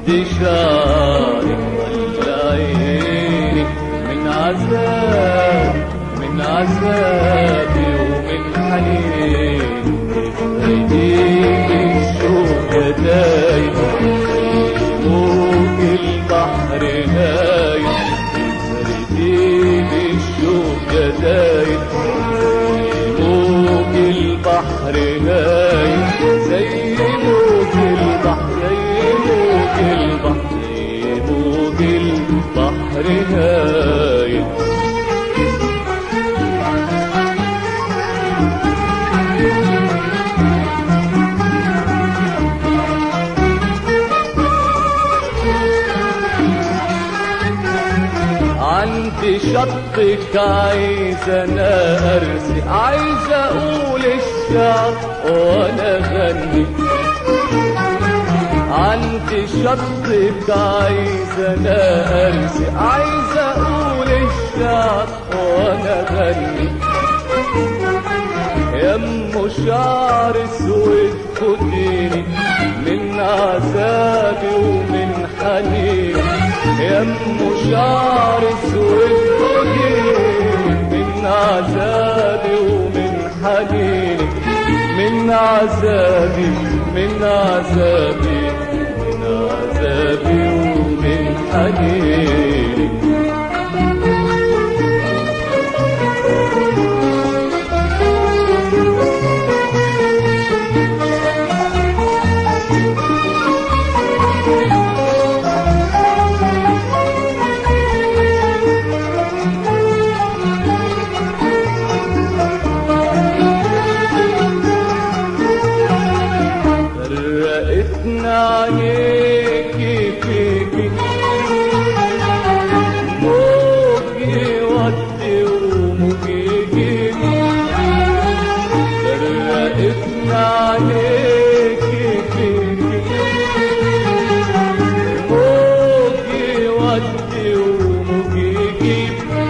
انتشارك ولا عيني من عذاب من عذابي ومن حنيني ايديك الشوق دايم موج البحر نايم ايديك الشوق دايم موج البحر نايم زي موج البحر زي موج البحر زي موج البحر نايم عند شطك عايز انا ارسي عايز اقول الشعر وانا اغني عند شطك عايز انا ارسي عايز اقول الشعر وانا اغني يم شعر اسود خديني من عذابي ومن حنيني يم شعر اسود خديني من عذابي ومن حنيني من عذابي من عذابي من عذابي ومن حنيني فرقتنا عليكي فيكي موجي ودي وموجي جيكي فرقتنا عليكي فيكي موجي ودي وموجي جيكي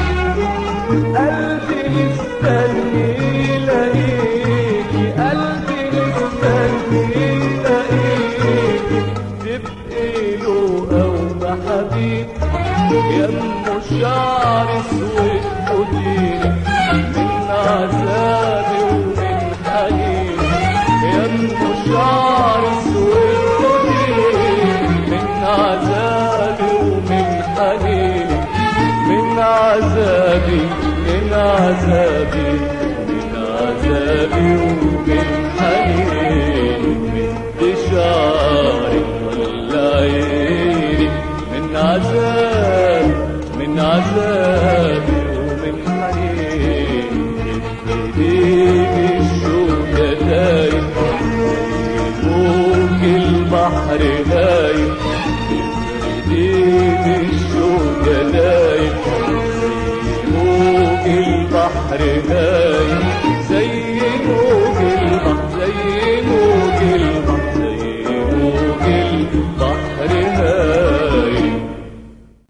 قلبي مستني لاقيكي قلبي مستني لاقيكي تبقي له او حبيب يم شعر اسود خديني من عذابي ومن حنيني يم شعر اسود خديني من عذابي ومن حنيني من عذابي من عذابي من عذابي ومن حنيني من انتشارك ولا عيني من عذاب من عذابي ومن حنيني ايديك الشوق دايم موج البحر نايم ايديك الشوق نايم موج البحر نايم